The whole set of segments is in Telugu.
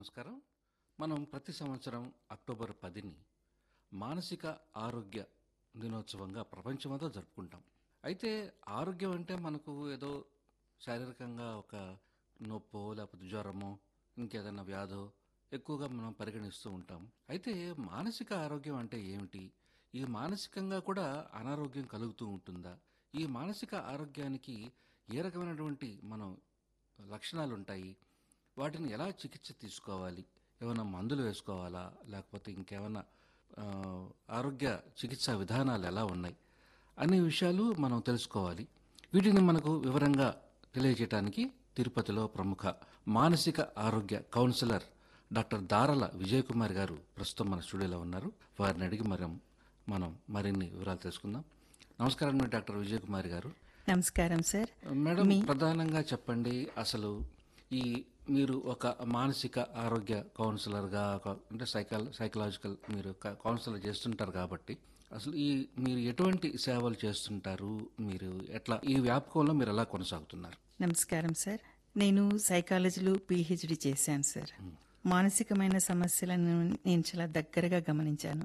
నమస్కారం మనం ప్రతి సంవత్సరం అక్టోబర్ పదిని మానసిక ఆరోగ్య దినోత్సవంగా ప్రపంచమంతా జరుపుకుంటాం అయితే ఆరోగ్యం అంటే మనకు ఏదో శారీరకంగా ఒక నొప్పో లేకపోతే జ్వరమో ఇంకేదైనా వ్యాధో ఎక్కువగా మనం పరిగణిస్తూ ఉంటాం అయితే మానసిక ఆరోగ్యం అంటే ఏమిటి ఈ మానసికంగా కూడా అనారోగ్యం కలుగుతూ ఉంటుందా ఈ మానసిక ఆరోగ్యానికి ఏ రకమైనటువంటి మనం లక్షణాలు ఉంటాయి వాటిని ఎలా చికిత్స తీసుకోవాలి ఏమైనా మందులు వేసుకోవాలా లేకపోతే ఇంకేమైనా ఆ, ఆరోగ్య చికిత్సా విధానాలు ఎలా ఉన్నాయి అనే విషయాలు మనం తెలుసుకోవాలి వీటిని మనకు వివరంగా తెలియజేయడానికి తిరుపతిలో ప్రముఖ మానసిక ఆరోగ్య కౌన్సిలర్ డాక్టర్ దారల విజయ్ కుమార్ గారు ప్రస్తుతం మన స్టూడియోలో ఉన్నారు వారిని అడిగి మనం మనం మరిన్ని వివరాలు తెలుసుకుందాం నమస్కారం అండి డాక్టర్ విజయ్ కుమార్ గారు నమస్కారం సార్ మేడం ప్రధానంగా చెప్పండి అసలు ఈ మీరు ఒక మానసిక ఆరోగ్య కౌన్సిలర్గా ఒక- అంటే సైకాల సైకలాజికల్ మీరు ఒక కౌన్సిలర్ చేస్తుంటారు కాబట్టి అసలు ఈ మీరు ఎటువంటి సేవలు చేస్తుంటారు మీరు ఎట్లా ఈ వ్యాపకంలో మీరు ఎలా కొనసాగుతున్నారు నమస్కారం సార్ నేను సైకాలజీలో పిహెచ్డి చేశాను సార్ మానసికమైన సమస్యలను నేను చాలా దగ్గరగా గమనించాను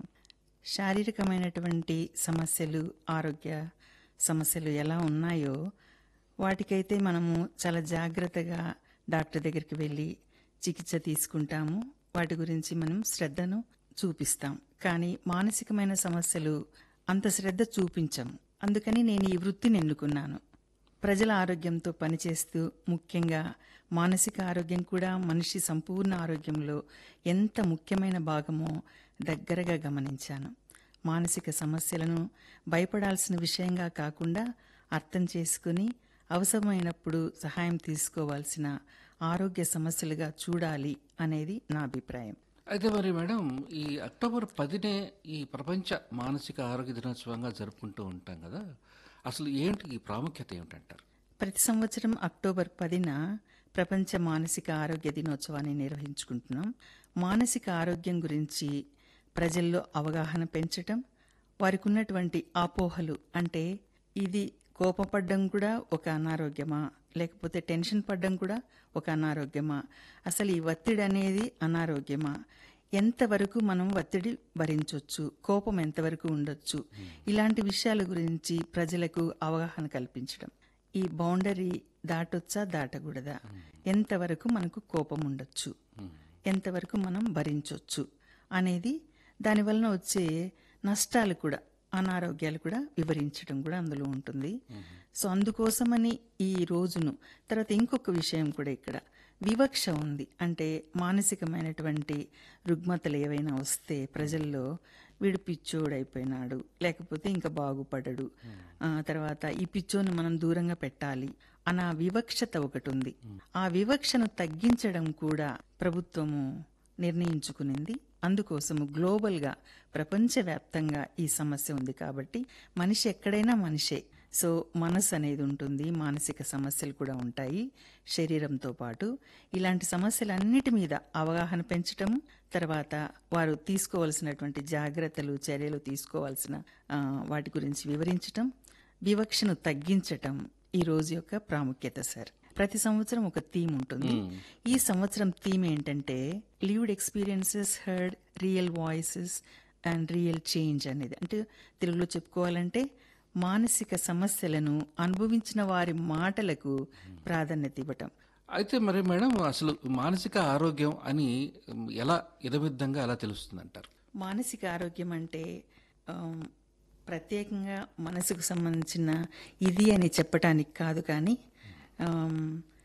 శారీరకమైనటువంటి సమస్యలు ఆరోగ్య సమస్యలు ఎలా ఉన్నాయో వాటికైతే మనము చాలా జాగ్రత్తగా డాక్టర్ దగ్గరికి వెళ్ళి చికిత్స తీసుకుంటాము వాటి గురించి మనం శ్రద్ధను చూపిస్తాం కానీ మానసికమైన సమస్యలు అంత శ్రద్ధ చూపించం అందుకని నేను ఈ వృత్తిని ఎన్నుకున్నాను ప్రజల ఆరోగ్యంతో పనిచేస్తూ ముఖ్యంగా మానసిక ఆరోగ్యం కూడా మనిషి సంపూర్ణ ఆరోగ్యంలో ఎంత ముఖ్యమైన భాగమో దగ్గరగా గమనించాను మానసిక సమస్యలను భయపడాల్సిన విషయంగా కాకుండా అర్థం చేసుకుని అవసరమైనప్పుడు సహాయం తీసుకోవాల్సిన ఆరోగ్య సమస్యలుగా చూడాలి అనేది నా అభిప్రాయం అయితే మరి మేడం ఈ అక్టోబర్ పదినే ఈ ప్రపంచ మానసిక ఆరోగ్య దినోత్సవంగా జరుపుకుంటూ ఉంటాం కదా అసలు ఏంటి ఈ ప్రాముఖ్యత ఏమిటంటారు ప్రతి సంవత్సరం అక్టోబర్ పదిన ప్రపంచ మానసిక ఆరోగ్య దినోత్సవాన్ని నిర్వహించుకుంటున్నాం మానసిక ఆరోగ్యం గురించి ప్రజల్లో అవగాహన పెంచటం వారికి ఉన్నటువంటి అపోహలు అంటే ఇది కోపపడ్డం కూడా ఒక అనారోగ్యమా లేకపోతే టెన్షన్ పడ్డం కూడా ఒక అనారోగ్యమా అసలు ఈ ఒత్తిడి అనేది అనారోగ్యమా ఎంతవరకు మనం ఒత్తిడి భరించవచ్చు కోపం ఎంతవరకు ఉండొచ్చు ఇలాంటి విషయాల గురించి ప్రజలకు అవగాహన కల్పించడం ఈ బౌండరీ దాటొచ్చా దాటకూడదా ఎంతవరకు మనకు కోపం ఉండొచ్చు ఎంతవరకు మనం భరించవచ్చు అనేది దానివలన వచ్చే నష్టాలు కూడా అనారోగ్యాలు కూడా వివరించడం కూడా అందులో ఉంటుంది సో అందుకోసమని ఈ రోజును తర్వాత ఇంకొక విషయం కూడా ఇక్కడ వివక్ష ఉంది అంటే మానసికమైనటువంటి రుగ్మతలు ఏవైనా వస్తే ప్రజల్లో వీడు పిచ్చోడైపోయినాడు లేకపోతే ఇంకా బాగుపడడు ఆ తర్వాత ఈ పిచ్చోని మనం దూరంగా పెట్టాలి అన్న వివక్షత ఒకటి ఉంది ఆ వివక్షను తగ్గించడం కూడా ప్రభుత్వము నిర్ణయించుకునింది అందుకోసము గ్లోబల్గా ప్రపంచవ్యాప్తంగా ఈ సమస్య ఉంది కాబట్టి మనిషి ఎక్కడైనా మనిషే సో మనసు అనేది ఉంటుంది మానసిక సమస్యలు కూడా ఉంటాయి శరీరంతో పాటు ఇలాంటి సమస్యలన్నిటి మీద అవగాహన పెంచటం తర్వాత వారు తీసుకోవాల్సినటువంటి జాగ్రత్తలు చర్యలు తీసుకోవాల్సిన ఆ, వాటి గురించి వివరించటం వివక్షను తగ్గించటం ఈ రోజు యొక్క ప్రాముఖ్యత సార్ ప్రతి సంవత్సరం ఒక థీమ్ ఉంటుంది ఈ సంవత్సరం థీమ్ ఏంటంటే lived experiences heard real voices and real change అనేది అంటే తెలుగులో చెప్పుకోవాలంటే మానసిక సమస్యలను అనుభవించిన వారి మాటలకు ప్రాధాన్యత ఇవ్వటం అయితే మరి మేడం అసలు మానసిక ఆరోగ్యం అని ఎలా ఇదవిధంగా ఎలా తెలుస్తుంది అంటారు మానసిక ఆరోగ్యం అంటే ఆమ్, ప్రత్యేకంగా మనసుకు సంబంధించిన ఇది అని చెప్పటానికి కాదు కానీ ఆమ్,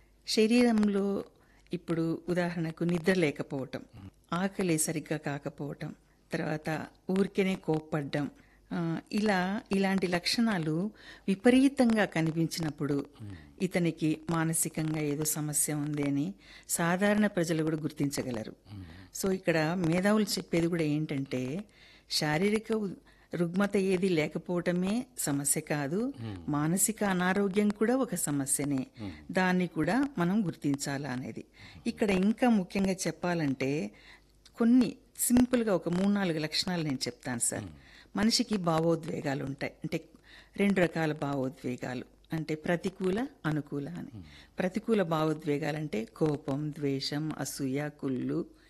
శరీరంలో ఇప్పుడు ఉదాహరణకు నిద్ర లేకపోవటం ఆకలి సరిగ్గా కాకపోవటం తర్వాత ఊరికేనే కోప్పడ్డం ఆ, ఇలా ఇలాంటి లక్షణాలు విపరీతంగా కనిపించినప్పుడు ఇతనికి మానసికంగా ఏదో సమస్య ఉంది అని సాధారణ ప్రజలు కూడా గుర్తించగలరు సో ఇక్కడ మేధావులు చెప్పేది కూడా ఏంటంటే శారీరక ఉ- రుగ్మత ఏది లేకపోవటమే సమస్య కాదు మానసిక అనారోగ్యం కూడా ఒక సమస్యనే దాన్ని కూడా మనం గుర్తించాలా అనేది ఇక్కడ ఇంకా ముఖ్యంగా చెప్పాలంటే కొన్ని సింపుల్గా ఒక మూడు నాలుగు లక్షణాలు నేను చెప్తాను సార్ మనిషికి భావోద్వేగాలు ఉంటాయి అంటే రెండు రకాల భావోద్వేగాలు అంటే ప్రతికూల అనుకూల అని ప్రతికూల భావోద్వేగాలంటే కోపం ద్వేషం అసూయ కుళ్ళు